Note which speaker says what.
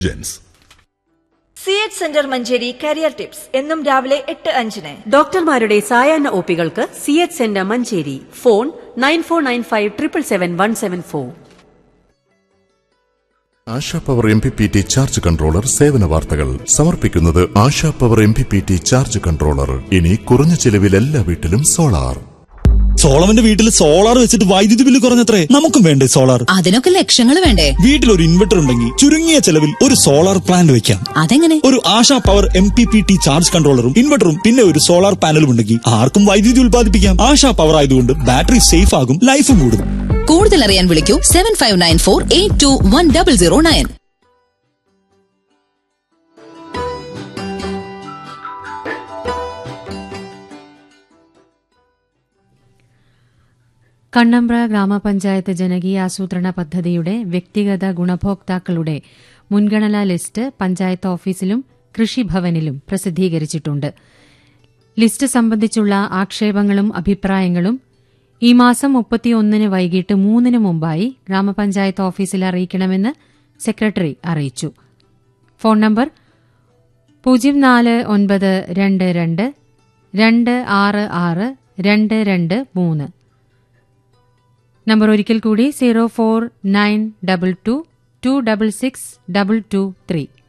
Speaker 1: gents
Speaker 2: C H centre Manjeri career tips എന്നും രാവിലെ എട്ട് അഞ്ചിന്
Speaker 3: ഡോക്ടർമാരുടെ സായാഹ്ന ഒപികൾക്ക് C H centre Manjeri phone nine four nine five triple seven one seven four
Speaker 1: Asha power M P P T charge controller സേവന വാർത്തകൾ സമർപ്പിക്കുന്നത് Asha power M P P T charge controller ഇനി കുറഞ്ഞ ചെലവിൽ എല്ലാ വീട്ടിലും സോളാർ
Speaker 4: സോളവന്റെ വീട്ടിൽ സോളാർ വെച്ചിട്ട് വൈദ്യുതി ബില്ല് കുറഞ്ഞത്രേ നമുക്കും വേണ്ടേ സോളാർ
Speaker 5: അതിനൊക്കെ ലക്ഷങ്ങൾ വേണ്ടേ
Speaker 4: വീട്ടിൽ ഒരു ഇൻവെർട്ടർ ഉണ്ടെങ്കിൽ ചുരുങ്ങിയ ചെലവിൽ ഒരു സോളാർ പ്ലാന്റ് വെക്കാം
Speaker 5: അതെങ്ങനെ
Speaker 4: ഒരു Asha power M P P T charge കൺട്രോളറും ഇൻവെർട്ടറും പിന്നെ ഒരു സോളാർ പാനലും ഉണ്ടെങ്കിൽ ആർക്കും വൈദ്യുതി ഉൽപ്പാദിപ്പിക്കാം ആശാ പവർ ആയതുകൊണ്ട് ബാറ്ററി സേഫ് ആകും ലൈഫും കൂടും
Speaker 5: കൂടുതൽ അറിയാൻ വിളിക്കൂ seven five nine four eight two one double zero nine
Speaker 6: Kannambra ഗ്രാമപഞ്ചായത്ത് ജനകീയാസൂത്രണ പദ്ധതിയുടെ വ്യക്തിഗത ഗുണഭോക്താക്കളുടെ മുൻഗണനാ ലിസ്റ്റ് പഞ്ചായത്ത് ഓഫീസിലും കൃഷിഭവനിലും പ്രസിദ്ധീകരിച്ചിട്ടുണ്ട് ലിസ്റ്റ് സംബന്ധിച്ചുള്ള ആക്ഷേപങ്ങളും അഭിപ്രായങ്ങളും ഈ മാസം മുപ്പത്തിയൊന്നിന് വൈകിട്ട് മൂന്നിന് മുമ്പായി ഗ്രാമപഞ്ചായത്ത് ഓഫീസിൽ അറിയിക്കണമെന്ന് സെക്രട്ടറി അറിയിച്ചു ഫോൺ നമ്പർ പൂജ്യം നാല് ഒൻപത് രണ്ട് രണ്ട് രണ്ട് ആറ് ആറ് രണ്ട് രണ്ട് മൂന്ന് നമ്പർ ഒരിക്കൽ കൂടി zero four nine double two two double six double two three